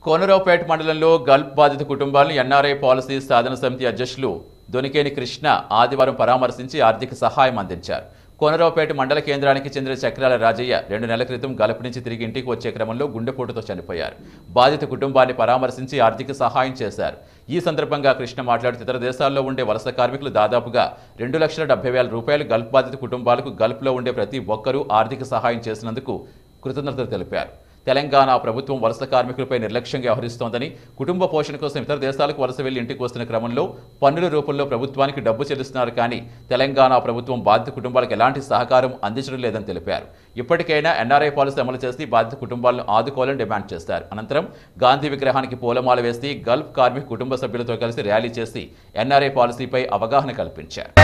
కోనరావుపేట మండలంలో గల్ఫ్ బాధిత కుటుంబాలను ఎన్ఆర్ఐ పాలసీ సాధన సమితి అధ్యక్షులు దొనికేని కృష్ణ ఆదివారం పరామర్శించి ఆర్థిక సహాయం అందించారు కోనరావుపేట మండల కేంద్రానికి చెందిన చక్రాల రాజయ్య రెండు నెలల క్రితం గల్ఫ్ నుంచి తిరిగి ఇంటికి వచ్చే క్రమంలో గుండెపోటుతో చనిపోయారు బాధిత కుటుంబాన్ని పరామర్శించి ఆర్థిక సహాయం చేశారు ఈ సందర్భంగా కృష్ణ మాట్లాడుతూ ఇతర దేశాల్లో ఉండే వలస కార్మికులు దాదాపుగా రెండు లక్షల డెబ్బై వేల రూపాయలు గల్ఫ్ బాధిత కుటుంబాలకు గల్ఫ్లో ఉండే ప్రతి ఒక్కరూ ఆర్థిక సహాయం చేసినందుకు కృతజ్ఞతలు తెలిపారు తెలంగాణ ప్రభుత్వం వలస కార్మికులపై నిర్లక్ష్యంగా వ్యవహరిస్తోందని కుటుంబ పోషణ కోసం ఇతర దేశాలకు వలస వెళ్లి ఇంటికి వస్తున్న క్రమంలో పన్నుల రూపంలో ప్రభుత్వానికి డబ్బు చెల్లిస్తున్నారు కానీ తెలంగాణ ప్రభుత్వం బాధిత కుటుంబాలకు ఎలాంటి సహకారం అందించడం లేదని తెలిపారు ఇప్పటికైనా ఎన్ఆర్ఐ పాలసీ అమలు చేసి బాధిత కుటుంబాలను ఆదుకోవాలని డిమాండ్ చేశారు అనంతరం గాంధీ విగ్రహానికి పూలమాల వేసి గల్ఫ్ కార్మిక కుటుంబ సభ్యులతో కలిసి ర్యాలీ చేసి ఎన్ఆర్ఐ పాలసీపై అవగాహన కల్పించారు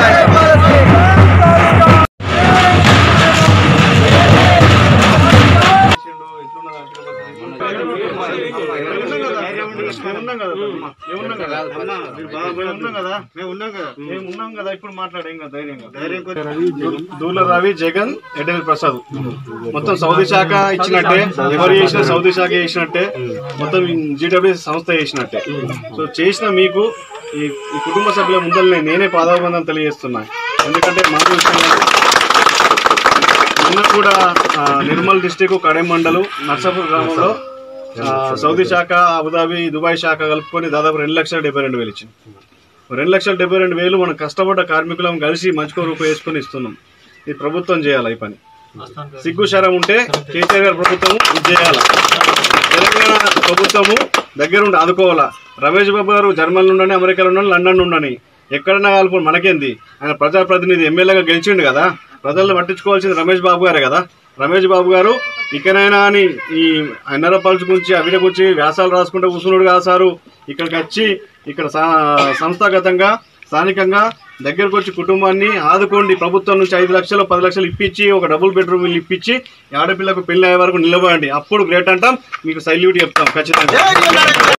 మేమున్నాం కదా మేమున్నాం కదా మీరు బాగా మేమున్నాం కదా మేము ఉన్నాం కదా మేము ఉన్నాం కదా ఇప్పుడు మాట్లాడేం కదా ధైర్యంగా ధైర్యం దూల రవి జగన్ ఎడెల్ ప్రసాద్ మొత్తం సౌదీ శాఖ ఇచ్చినట్టే ఎవరు చేసిన సౌదీ శాఖ చేసినట్టే మొత్తం జీడబ్ల్యూ సంస్థ చేసినట్టే సో చేసిన మీకు ఈ ఈ కుటుంబ సభ్యుల ముందరనే నేనే పాదాభివందనం తెలియజేస్తున్నా ఎందుకంటే మామూలు విషయం కాదు. నిన్న కూడా ఆ, నిర్మల్ డిస్టిక్ కడెం మండలం నర్సాపూర్ గ్రామంలో ఆ, సౌదీ శాఖ అబుదాబి దుబాయ్ శాఖ కలుపుకొని దాదాపు రెండు లక్షల డెబ్బై రెండు వేలు ఇచ్చింది రెండు లక్షల డెబ్బై రెండు వేలు మనం కష్టపడ్డ కార్మికులం కలిసి మంచుకో రూపాయి వేసుకొని ఇస్తున్నాం ఇది ప్రభుత్వం చేయాలి ఈ పని సిగ్గు శరం ఉంటే కేసీఆర్ గారి ప్రభుత్వం ఇది చేయాలి తెలంగాణ ప్రభుత్వము దగ్గరుండి ఆదుకోవాలా రమేష్ బాబు గారు జర్మన్ ఉండని అమెరికాలో ఉండని లండన్ ఉండని ఎక్కడన్నా కలుపు మనకేంది ఆయన ప్రజాప్రతినిధి ఎమ్మెల్యేగా గెలిచిండు కదా ప్రజలను పట్టించుకోవాల్సింది రమేష్ బాబు గారే కదా రమేష్ బాబు గారు ఇకనైనా అని ఈ అన్నర పలుచు గురించి అవిడ గురించి వ్యాసాలు రాసుకుంటూ కూర్చున్నాడు కాదు సారు ఇక్కడికి వచ్చి ఇక్కడ సా- సంస్థాగతంగా స్థానికంగా దగ్గరకు వచ్చి కుటుంబాన్ని ఆదుకోండి ప్రభుత్వం నుంచి ఐదు లక్షలు పది లక్షలు ఇప్పించి ఒక డబుల్ బెడ్రూమ్ ఇల్లు ఇప్పించి ఈ ఆడపిల్లకు పెళ్లి అయ్యే వరకు నిలబడండి అప్పుడు గ్రేట్ అంటాం మీకు సైల్యూట్ చెప్తాం ఖచ్చితంగా